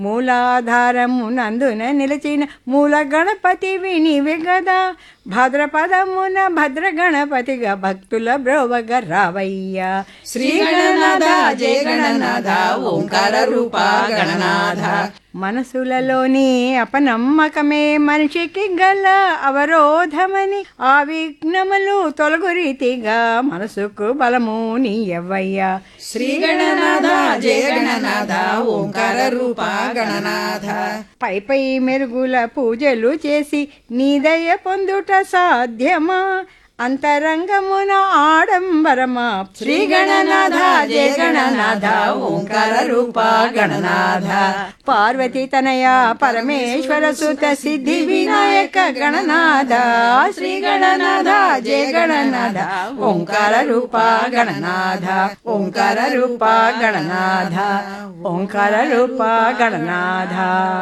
మూలాధారమునందున నిలిచిన మూల గణపతి వినివి గదా భద్రపదమున భద్ర గణపతిగా భక్తుల బ్రోవగ రావయ్యా శ్రీ గణనాథ జయ గణనాథ ఓంకార రూప గణనాథ మనసులలోని అపనమ్మకమే మనిషికి గల అవరోధమని ఆ విఘ్నములు తొలగు రీతిగా మనసుకు బలము నీయవ్వయ్యా శ్రీ గణనాథ జయ గణనాథ ఓంకార రూప గణనాథ పై పై మెరుగుల పూజలు చేసి నీ దయ పొందుట సాధ్యమా అంతరంగమున ఆడంబరమా శ్రీ గణనాథ జయ గణనాథ ఓంకార రూప గణనాథ పార్వతి తనయ పరమేశ్వర సుత సిద్ధి వినాయక గణనాథ శ్రీ గణనాథ జయ గణనాథ ఓంకార రూప గణనాథ ఓంకార రూప గణనాథ ఓంకార రూప గణనాథ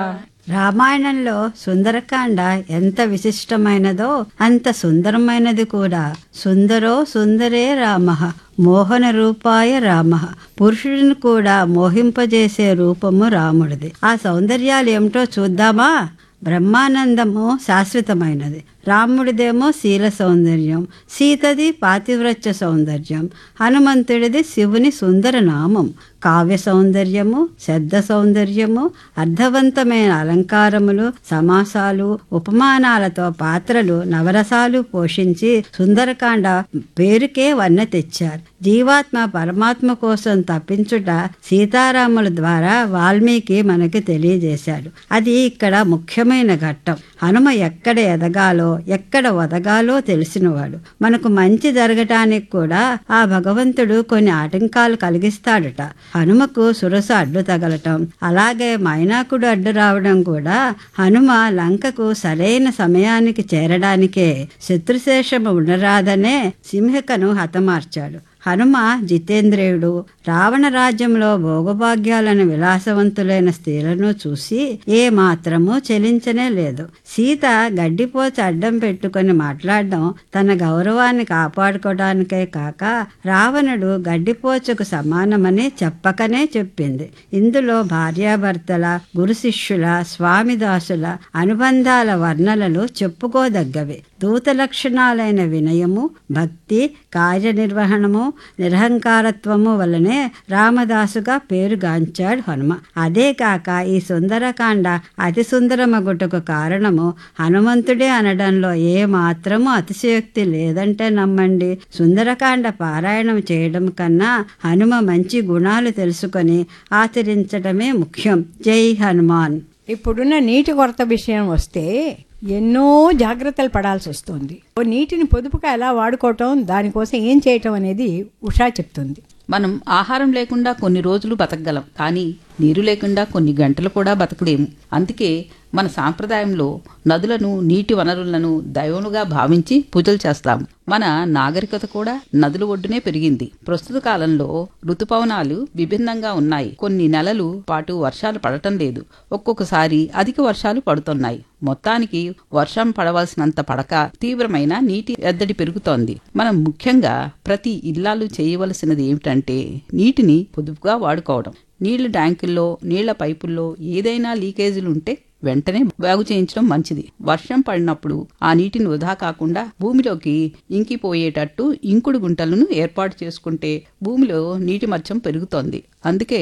రామాయణంలో సుందరకాండ ఎంత విశిష్టమైనదో అంత సుందరమైనది కూడా సుందరో సుందరే రామ మోహన రూపాయ రామ పురుషుడిని కూడా మోహింపజేసే రూపము రాముడిది ఆ సౌందర్యాలు ఏమిటో చూద్దామా బ్రహ్మానందము శాశ్వతమైనది రాముడిదేమో శీల సౌందర్యం సీతది పాతివ్రత్య సౌందర్యం హనుమంతుడిది శివుని సుందర నామం కావ్య సౌందర్యము శబ్ద సౌందర్యము అర్థవంతమైన అలంకారములు సమాసాలు ఉపమానాలతో పాత్రలు నవరసాలు పోషించి సుందరకాండ పేరుకే వన్న తెచ్చారు జీవాత్మ పరమాత్మ కోసం తప్పించుట సీతారాముల ద్వారా వాల్మీకి మనకి తెలియజేశాడు అది ఇక్కడ ముఖ్యమైన ఘట్టం హనుమ ఎక్కడ ఎదగాలో ఎక్కడ వదగాలో తెలిసినవాడు మనకు మంచి జరగటానికి కూడా ఆ భగవంతుడు కొన్ని ఆటంకాలు కలిగిస్తాడట హనుమకు సురస అడ్డు తగలటం అలాగే మైనాకుడు అడ్డు రావడం కూడా హనుమ లంకకు సరైన సమయానికి చేరడానికే శత్రుశేషము ఉండరాదనే సింహికను హతమార్చాడు హనుమ జితేంద్రియుడు రావణ రాజ్యంలో భోగభాగ్యాలను విలాసవంతులైన స్త్రీలను చూసి ఏ మాత్రము చెలించనే లేదు సీత గడ్డిపోచి అడ్డం పెట్టుకొని మాట్లాడడం తన గౌరవాన్ని కాపాడుకోవడానికే కాక రావణుడు గడ్డిపోచకు సమానమని చెప్పకనే చెప్పింది ఇందులో భార్యాభర్తల గురు శిష్యుల స్వామిదాసుల అనుబంధాల వర్ణనలు చెప్పుకోదగ్గవి దూత లక్షణాలైన వినయము భక్తి కార్యనిర్వహణము నిరహంకారత్వము వలనే రామదాసుగా పేరుగాంచాడు హనుమ అదే కాక ఈ సుందరకాండ అతి సుందరమగుటకు కారణము హనుమంతుడే అనడంలో ఏ మాత్రము అతిశయోక్తి లేదంటే నమ్మండి సుందరకాండ పారాయణం చేయడం కన్నా హనుమ మంచి గుణాలు తెలుసుకొని ఆచరించడమే ముఖ్యం జై హనుమాన్ ఇప్పుడున్న నీటి కొరత విషయం వస్తే ఎన్నో జాగ్రత్తలు పడాల్సి వస్తుంది ఓ నీటిని పొదుపుగా ఎలా వాడుకోవటం దానికోసం ఏం చేయటం అనేది ఉషా చెప్తుంది మనం ఆహారం లేకుండా కొన్ని రోజులు బతకగలం కానీ నీరు లేకుండా కొన్ని గంటలు కూడా బతకలేము అందుకే మన సాంప్రదాయంలో నదులను నీటి వనరులను దైవములుగా భావించి పూజలు చేస్తాం మన నాగరికత కూడా నదుల ఒడ్డునే పెరిగింది ప్రస్తుత కాలంలో ఋతుపవనాలు విభిన్నంగా ఉన్నాయి కొన్ని నెలలు పాటు వర్షాలు పడటం లేదు ఒక్కొక్కసారి అధిక వర్షాలు పడుతున్నాయి మొత్తానికి వర్షం పడవలసినంత పడక తీవ్రమైన నీటి ఎద్దడి పెరుగుతోంది మనం ముఖ్యంగా ప్రతి ఇల్లాలు చేయవలసినది ఏమిటంటే నీటిని పొదుపుగా వాడుకోవడం నీళ్ల ట్యాంకుల్లో నీళ్ల పైపుల్లో ఏదైనా లీకేజీలు ఉంటే వెంటనే బాగు చేయించడం మంచిది వర్షం పడినప్పుడు ఆ నీటిని వృధా కాకుండా భూమిలోకి ఇంకిపోయేటట్టు ఇంకుడు గుంటలను ఏర్పాటు చేసుకుంటే భూమిలో నీటి మచ్చం పెరుగుతోంది అందుకే